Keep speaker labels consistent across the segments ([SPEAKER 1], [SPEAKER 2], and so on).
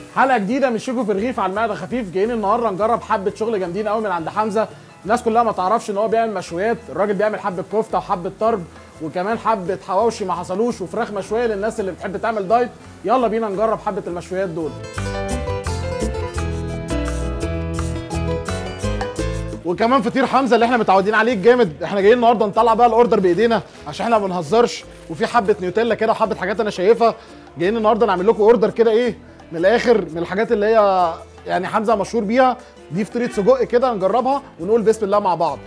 [SPEAKER 1] حلقه جديده من شيكو في الرغيف على المعده خفيف جايين النهارده نجرب حبه شغل جامدين قوي من عند حمزه الناس كلها ما تعرفش ان هو بيعمل مشويات الراجل بيعمل حبه كفته وحبه طرب وكمان حبه حواوشي ما حصلوش وفراخ مشويه للناس اللي بتحب تعمل دايت يلا بينا نجرب حبه المشويات دول وكمان فطير حمزه اللي احنا متعودين عليه الجامد احنا جايين النهارده نطلع بقى الاوردر بايدينا عشان احنا ما بنهزرش وفي حبه نيوتيلا كده وحبه حاجات انا شايفها جايين النهارده نعمل لكم اوردر كده ايه من الاخر من الحاجات اللي هي يعني حمزه مشهور بيها دي فطيره سجق كده نجربها ونقول بسم الله مع بعض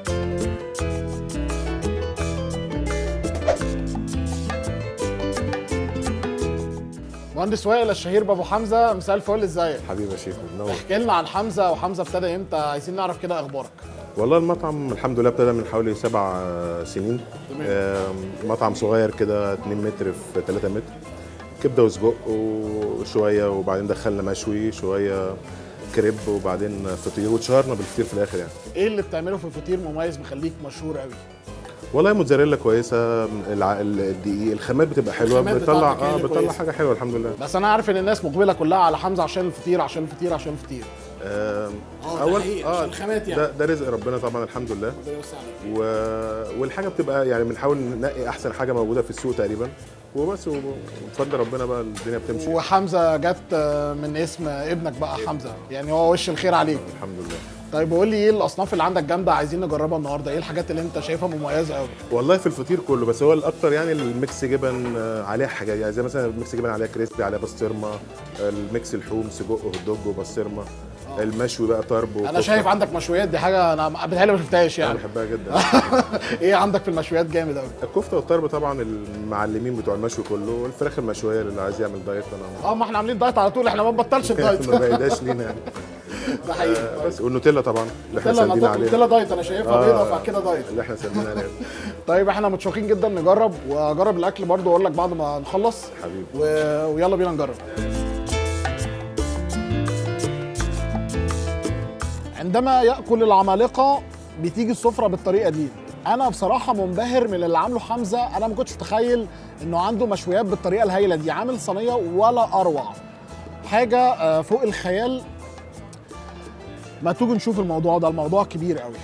[SPEAKER 1] مهندس وائل الشهير بابو حمزه مساء الفل ازيك
[SPEAKER 2] حبيبي يا شيخ منور
[SPEAKER 1] احكي لنا عن حمزه وحمزه ابتدى امتى عايزين نعرف كده اخبارك
[SPEAKER 2] والله المطعم الحمد لله ابتدى من حوالي سبع آه، سنين آم، مطعم صغير كده 2 متر في 3 متر كبده وسجق وشويه وبعدين دخلنا مشوي شويه كريب وبعدين فطير واتشهرنا بالفطير في الاخر يعني
[SPEAKER 1] ايه اللي بتعمله في الفطير مميز مخليك مشهور قوي
[SPEAKER 2] والله موتزاريلا كويسه الع- الدقيق الخامات بتبقى حلوه
[SPEAKER 1] الخامات
[SPEAKER 2] بتطلع
[SPEAKER 1] بتاعتك هي
[SPEAKER 2] اه
[SPEAKER 1] اللي
[SPEAKER 2] بتطلع
[SPEAKER 1] كويسة.
[SPEAKER 2] حاجه حلوه الحمد لله
[SPEAKER 1] بس انا عارف ان الناس مقبله كلها على حمزه عشان الفطير عشان الفطير عشان الفطير
[SPEAKER 2] آم،
[SPEAKER 1] اه ده حقيقي، عشان الخامات يعني.
[SPEAKER 2] ده, ده رزق ربنا طبعا الحمد لله
[SPEAKER 1] ربنا يوسع عليك.
[SPEAKER 2] و... والحاجه بتبقى يعني بنحاول ننقي احسن حاجه موجوده في السوق تقريبا وبس وبفضل ربنا بقى الدنيا بتمشي
[SPEAKER 1] وحمزه جت آه، من اسم ابنك بقى حمزه يعني هو وش الخير عليك
[SPEAKER 2] الحمد لله
[SPEAKER 1] طيب قول لي ايه الاصناف اللي عندك جامده عايزين نجربها النهارده ايه الحاجات اللي انت شايفها مميزه قوي
[SPEAKER 2] والله في الفطير كله بس هو الاكتر يعني الميكس جبن آه، عليه حاجات يعني زي مثلا الميكس جبن عليه كريسبي عليه بسطرمه الميكس لحوم سجق وهوت دوج وبسطرمه المشوي بقى طرب
[SPEAKER 1] انا
[SPEAKER 2] وكفتة.
[SPEAKER 1] شايف عندك مشويات دي حاجه انا بتهيألي ما شفتهاش
[SPEAKER 2] انا
[SPEAKER 1] يعني
[SPEAKER 2] بحبها جدا
[SPEAKER 1] ايه عندك في المشويات جامد قوي
[SPEAKER 2] الكفته والطرب طبعا المعلمين بتوع المشوي كله والفراخ المشويه اللي عايز يعمل دايت انا
[SPEAKER 1] اه ما احنا عاملين دايت على طول احنا ما بنبطلش الدايت
[SPEAKER 2] ما بعيداش لينا يعني
[SPEAKER 1] ده حقيقي
[SPEAKER 2] آه، بس والنوتيلا طبعا اللي احنا
[SPEAKER 1] نوتيلا
[SPEAKER 2] ساندين
[SPEAKER 1] انا
[SPEAKER 2] عليها
[SPEAKER 1] نوتيلا دايت انا شايفها
[SPEAKER 2] آه.
[SPEAKER 1] بيضه فكده دايت
[SPEAKER 2] اللي احنا ساندين عليها
[SPEAKER 1] طيب احنا متشوقين جدا نجرب واجرب الاكل برضو اقول لك بعد ما نخلص
[SPEAKER 2] حبيبي
[SPEAKER 1] و... ويلا بينا نجرب عندما ياكل العمالقه بتيجي السفره بالطريقه دي انا بصراحه منبهر من اللي عامله حمزه انا ما كنتش متخيل انه عنده مشويات بالطريقه الهايله دي عامل صينيه ولا اروع حاجه آه، فوق الخيال ما تيجي نشوف الموضوع ده الموضوع كبير قوي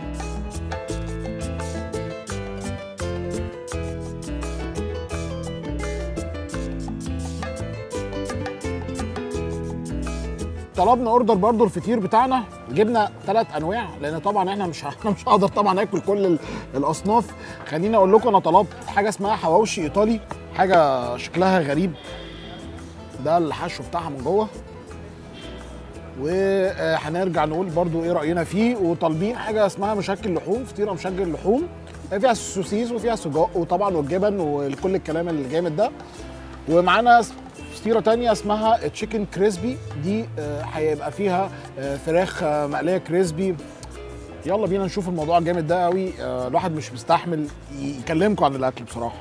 [SPEAKER 1] طلبنا اوردر برضو الفطير بتاعنا جبنا ثلاث انواع لان طبعا احنا مش انا مش هقدر طبعا اكل كل ال- الاصناف خليني اقول لكم انا طلبت حاجه اسمها حواوشي ايطالي حاجه شكلها غريب ده الحشو بتاعها من جوه وهنرجع نقول برضو ايه راينا فيه وطالبين حاجه اسمها مشكل لحوم فطيره مشكل لحوم فيها سوسيس وفيها سجق وطبعا والجبن وكل الكلام الجامد ده ومعانا فطيره تانية اسمها تشيكن كريسبي دي آه، هيبقى فيها آه، فراخ آه، مقليه كريسبي يلا بينا نشوف الموضوع الجامد ده قوي آه، الواحد مش مستحمل يكلمكم عن الاكل بصراحه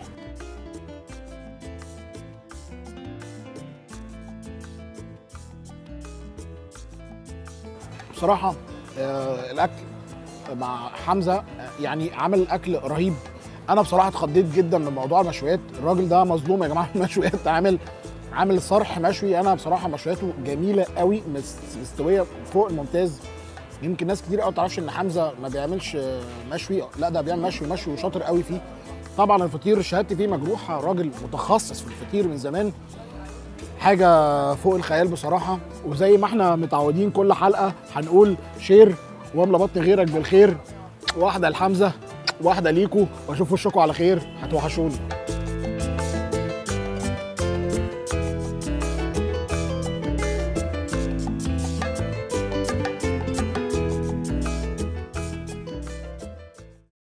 [SPEAKER 1] بصراحه آه، الاكل مع حمزه آه، يعني عمل اكل رهيب انا بصراحه اتخضيت جدا من موضوع المشويات الراجل ده مظلوم يا جماعه في المشويات عامل عامل صرح مشوي انا بصراحه مشوياته جميله قوي مس- مستويه فوق الممتاز يمكن ناس كتير قوي ما تعرفش ان حمزه ما بيعملش آه، مشوي لا ده بيعمل مشوي مشوي وشاطر قوي فيه طبعا الفطير شهادتي فيه مجروحه راجل متخصص في الفطير من زمان حاجه فوق الخيال بصراحه وزي ما احنا متعودين كل حلقه هنقول شير واملى بطن غيرك بالخير واحده لحمزه واحده ليكو واشوف وشكم على خير هتوحشوني